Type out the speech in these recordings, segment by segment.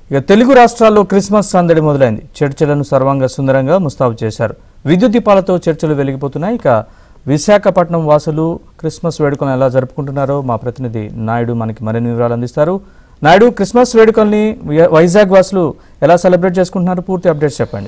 ఇక తెలుగు రాష్ట్రాల్లో క్రిస్మస్ సందడి మొదలైంది చర్చలను సర్వాంగ సుందరంగా ముస్తాబు చేశారు విద్యుత్ దీపాలతో చర్చలు వెలిగిపోతున్నాయి ఇక విశాఖపట్నం వాసులు క్రిస్మస్ వేడుకలను ఎలా జరుపుకుంటున్నారో మా ప్రతినిధి నాయుడు మనకి మరిన్ని వివరాలు అందిస్తారు నాయుడు క్రిస్మస్ వేడుకల్ని వై- వైజాగ్ వాసులు ఎలా సెలబ్రేట్ చేసుకుంటున్నారు పూర్తి అప్డేట్స్ చెప్పండి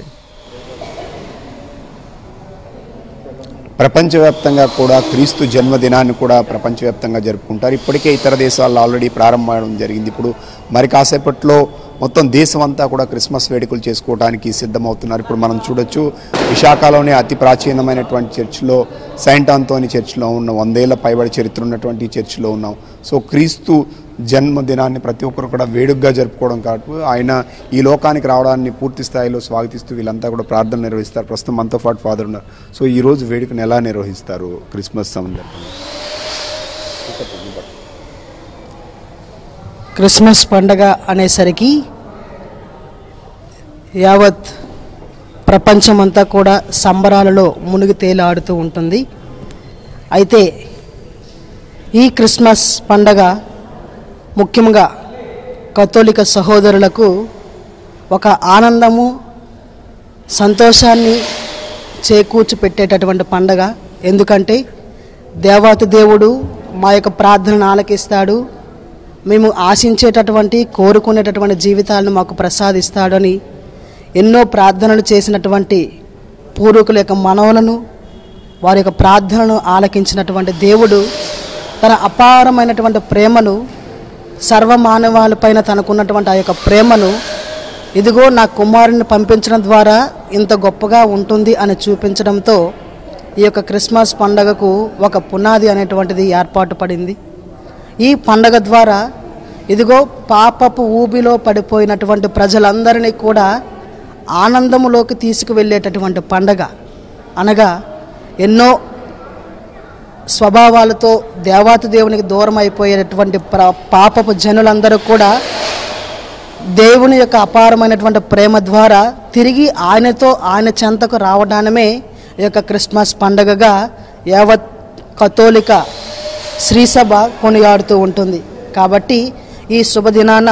ప్రపంచవ్యాప్తంగా కూడా క్రీస్తు జన్మదినాన్ని కూడా ప్రపంచవ్యాప్తంగా జరుపుకుంటారు ఇప్పటికే ఇతర దేశాల్లో ఆల్రెడీ ప్రారంభమవడం జరిగింది ఇప్పుడు మరి కాసేపట్లో మొత్తం దేశం అంతా కూడా క్రిస్మస్ వేడుకలు చేసుకోవడానికి సిద్ధమవుతున్నారు ఇప్పుడు మనం చూడొచ్చు విశాఖలోనే అతి ప్రాచీనమైనటువంటి చర్చిలో సెయింట్ ఆంతోని చర్చిలో ఉన్న వందేళ్ల పైబడి చరిత్ర ఉన్నటువంటి ఈ చర్చిలో ఉన్నాం సో క్రీస్తు జన్మదినాన్ని ప్రతి ఒక్కరు కూడా వేడుకగా జరుపుకోవడం కాదు ఆయన ఈ లోకానికి రావడాన్ని పూర్తి స్థాయిలో స్వాగతిస్తూ వీళ్ళంతా కూడా ప్రార్థన నిర్వహిస్తారు ప్రస్తుతం మనతో పాటు ఫాదర్ ఉన్నారు సో ఈ రోజు వేడుకను ఎలా నిర్వహిస్తారు క్రిస్మస్ సందర్భంగా క్రిస్మస్ పండగ అనేసరికి యావత్ ప్రపంచమంతా కూడా సంబరాలలో మునిగి తేలాడుతూ ఉంటుంది అయితే ఈ క్రిస్మస్ పండగ ముఖ్యంగా కథోలిక సహోదరులకు ఒక ఆనందము సంతోషాన్ని చేకూర్చి పెట్టేటటువంటి పండగ ఎందుకంటే దేవాతి దేవుడు మా యొక్క ప్రార్థనను ఆలకిస్తాడు మేము ఆశించేటటువంటి కోరుకునేటటువంటి జీవితాలను మాకు ప్రసాదిస్తాడని ఎన్నో ప్రార్థనలు చేసినటువంటి పూర్వీకుల యొక్క మనవులను వారి యొక్క ప్రార్థనను ఆలకించినటువంటి దేవుడు తన అపారమైనటువంటి ప్రేమను సర్వమానవాళిపైన తనకున్నటువంటి ఆ యొక్క ప్రేమను ఇదిగో నా కుమారుని పంపించడం ద్వారా ఇంత గొప్పగా ఉంటుంది అని చూపించడంతో ఈ యొక్క క్రిస్మస్ పండగకు ఒక పునాది అనేటువంటిది ఏర్పాటు పడింది ఈ పండగ ద్వారా ఇదిగో పాపపు ఊబిలో పడిపోయినటువంటి ప్రజలందరినీ కూడా ఆనందములోకి తీసుకువెళ్ళేటటువంటి పండగ అనగా ఎన్నో స్వభావాలతో దేవాతి దేవునికి దూరం అయిపోయేటటువంటి ప్ర పాపపు జనులందరూ కూడా దేవుని యొక్క అపారమైనటువంటి ప్రేమ ద్వారా తిరిగి ఆయనతో ఆయన చెంతకు రావడానమే ఈ యొక్క క్రిస్మస్ పండగగా యావత్ కథోలిక శ్రీసభ కొనియాడుతూ ఉంటుంది కాబట్టి ఈ శుభదినాన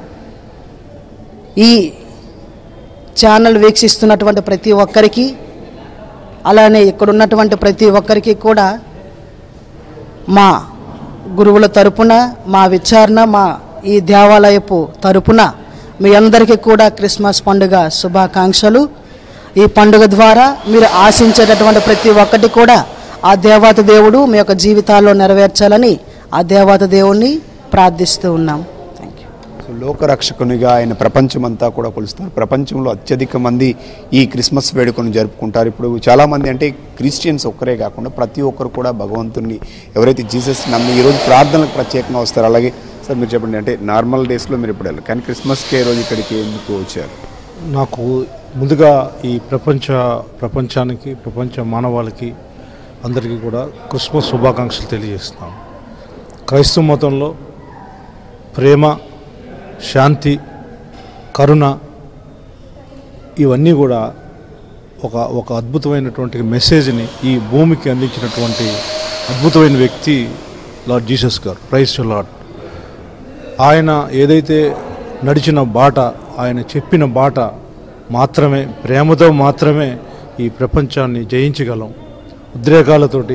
ఈ ఛానల్ వీక్షిస్తున్నటువంటి ప్రతి ఒక్కరికి అలానే ఇక్కడ ఉన్నటువంటి ప్రతి ఒక్కరికి కూడా మా గురువుల తరపున మా విచారణ మా ఈ దేవాలయపు తరపున మీ అందరికీ కూడా క్రిస్మస్ పండుగ శుభాకాంక్షలు ఈ పండుగ ద్వారా మీరు ఆశించేటటువంటి ప్రతి ఒక్కటి కూడా ఆ దేవత దేవుడు మీ యొక్క జీవితాల్లో నెరవేర్చాలని ఆ దేవత దేవుణ్ణి ప్రార్థిస్తూ ఉన్నాం థ్యాంక్ యూ సో లోకరక్షకునిగా ఆయన ప్రపంచమంతా కూడా కొలుస్తారు ప్రపంచంలో అత్యధిక మంది ఈ క్రిస్మస్ వేడుకను జరుపుకుంటారు ఇప్పుడు చాలామంది అంటే క్రిస్టియన్స్ ఒక్కరే కాకుండా ప్రతి ఒక్కరు కూడా భగవంతుని ఎవరైతే జీసస్ నమ్మి ఈరోజు ప్రార్థనలకు ప్రత్యేకంగా వస్తారు అలాగే సార్ మీరు చెప్పండి అంటే నార్మల్ డేస్లో మీరు ఇప్పుడు వెళ్ళారు కానీ క్రిస్మస్కే రోజు ఇక్కడికి ఎందుకు వచ్చారు నాకు ముందుగా ఈ ప్రపంచ ప్రపంచానికి ప్రపంచ మానవాళికి అందరికీ కూడా క్రిస్మస్ శుభాకాంక్షలు తెలియజేస్తున్నాను క్రైస్తవ మతంలో ప్రేమ శాంతి కరుణ ఇవన్నీ కూడా ఒక ఒక అద్భుతమైనటువంటి మెసేజ్ని ఈ భూమికి అందించినటువంటి అద్భుతమైన వ్యక్తి లార్డ్ జీసస్ గారు ప్రైస్ లార్డ్ ఆయన ఏదైతే నడిచిన బాట ఆయన చెప్పిన బాట మాత్రమే ప్రేమతో మాత్రమే ఈ ప్రపంచాన్ని జయించగలం ఉద్రేకాలతోటి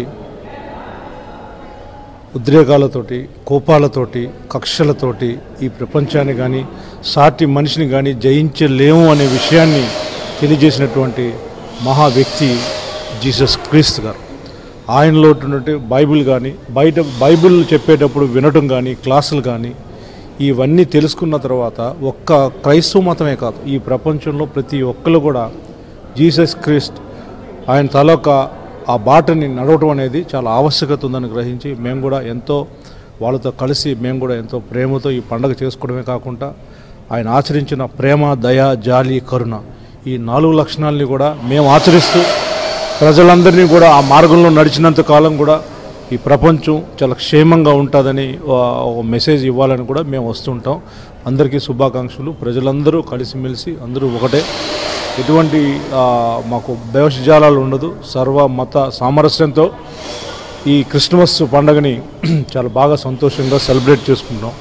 ఉద్రేకాలతోటి కోపాలతోటి కక్షలతోటి ఈ ప్రపంచాన్ని కానీ సాటి మనిషిని కానీ జయించలేము అనే విషయాన్ని తెలియజేసినటువంటి మహా వ్యక్తి జీసస్ క్రీస్తు గారు ఆయనలో ఉన్నటువంటి బైబిల్ కానీ బయట బైబిల్ చెప్పేటప్పుడు వినటం కానీ క్లాసులు కానీ ఇవన్నీ తెలుసుకున్న తర్వాత ఒక్క క్రైస్తవ మతమే కాదు ఈ ప్రపంచంలో ప్రతి ఒక్కరు కూడా జీసస్ క్రీస్ట్ ఆయన తలొక ఆ బాటని నడవటం అనేది చాలా ఆవశ్యకత ఉందని గ్రహించి మేము కూడా ఎంతో వాళ్ళతో కలిసి మేము కూడా ఎంతో ప్రేమతో ఈ పండగ చేసుకోవడమే కాకుండా ఆయన ఆచరించిన ప్రేమ దయ జాలి కరుణ ఈ నాలుగు లక్షణాలని కూడా మేము ఆచరిస్తూ ప్రజలందరినీ కూడా ఆ మార్గంలో నడిచినంత కాలం కూడా ఈ ప్రపంచం చాలా క్షేమంగా ఉంటుందని ఆ- ఒక మెసేజ్ ఇవ్వాలని కూడా మేము వస్తుంటాం అందరికీ శుభాకాంక్షలు ప్రజలందరూ కలిసిమెలిసి అందరూ ఒకటే ఎటువంటి ఆ, మాకు భేషజాలాలు ఉండదు సర్వ మత సామరస్యంతో ఈ క్రిస్మస్ పండుగని చాలా బాగా సంతోషంగా సెలబ్రేట్ చేసుకుంటాం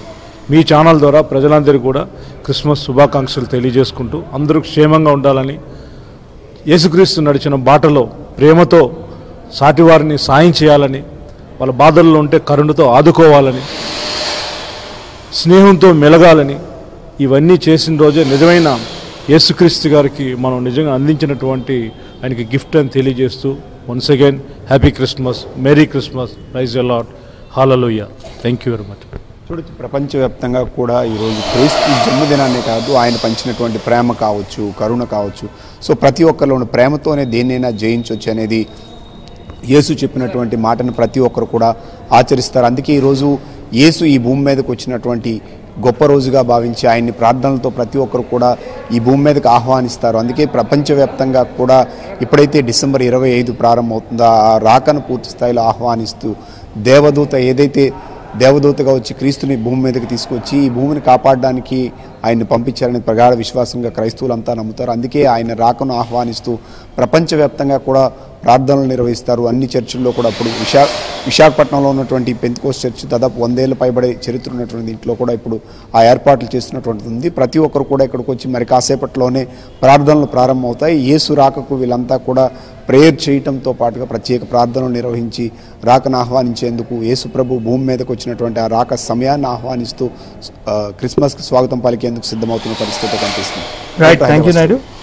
మీ ఛానల్ ద్వారా ప్రజలందరికీ కూడా క్రిస్మస్ శుభాకాంక్షలు తెలియజేసుకుంటూ అందరూ క్షేమంగా ఉండాలని యేసుక్రీస్తు నడిచిన బాటలో ప్రేమతో సాటివారిని సాయం చేయాలని వాళ్ళ బాధల్లో ఉంటే కరుణతో ఆదుకోవాలని స్నేహంతో మెలగాలని ఇవన్నీ చేసిన రోజే నిజమైన యేసుక్రీస్తు గారికి మనం నిజంగా అందించినటువంటి ఆయనకి గిఫ్ట్ అని తెలియజేస్తూ once again happy Christmas merry Christmas praise a lot hallelujah thank you very much చూడొచ్చు ప్రపంచవ్యాప్తంగా కూడా ఈరోజు క్రీస్తు జన్మదినాన్ని కాదు ఆయన పంచినటువంటి ప్రేమ కావచ్చు కరుణ కావచ్చు సో ప్రతి ఒక్కరిలోని ప్రేమతోనే దేన్నైనా జయించవచ్చు అనేది యేసు చెప్పినటువంటి మాటను ప్రతి ఒక్కరు కూడా ఆచరిస్తారు అందుకే ఈరోజు యేసు ఈ భూమి మీదకి వచ్చినటువంటి గొప్ప రోజుగా భావించి ఆయన్ని ప్రార్థనలతో ప్రతి ఒక్కరు కూడా ఈ భూమి మీదకి ఆహ్వానిస్తారు అందుకే ప్రపంచవ్యాప్తంగా కూడా ఎప్పుడైతే డిసెంబర్ ఇరవై ఐదు ప్రారంభమవుతుందో ఆ రాకను పూర్తి స్థాయిలో ఆహ్వానిస్తూ దేవదూత ఏదైతే దేవదూతగా వచ్చి క్రీస్తుని భూమి మీదకి తీసుకొచ్చి ఈ భూమిని కాపాడడానికి ఆయన్ని పంపించారని ప్రగాఢ విశ్వాసంగా క్రైస్తవులంతా నమ్ముతారు అందుకే ఆయన రాకను ఆహ్వానిస్తూ ప్రపంచవ్యాప్తంగా కూడా ప్రార్థనలు నిర్వహిస్తారు అన్ని చర్చిల్లో కూడా ఇప్పుడు విశా విశాఖపట్నంలో ఉన్నటువంటి పెంతికోస్ చర్చ్ దాదాపు వందేళ్ళు పైబడే చరిత్ర ఉన్నటువంటి ఇంట్లో కూడా ఇప్పుడు ఆ ఏర్పాట్లు చేస్తున్నటువంటిది ఉంది ప్రతి ఒక్కరు కూడా ఇక్కడికి వచ్చి మరి కాసేపట్లోనే ప్రార్థనలు ప్రారంభమవుతాయి యేసు రాకకు వీళ్ళంతా కూడా ప్రేయర్ చేయటంతో పాటుగా ప్రత్యేక ప్రార్థనలు నిర్వహించి రాకను ఆహ్వానించేందుకు యేసు ప్రభు భూమి మీదకి వచ్చినటువంటి ఆ రాక సమయాన్ని ఆహ్వానిస్తూ ఆ, క్రిస్మస్కి స్వాగతం పలికేందుకు సిద్ధమవుతున్న పరిస్థితి కనిపిస్తుంది రైట్ థ్యాంక్ యూ నాయుడు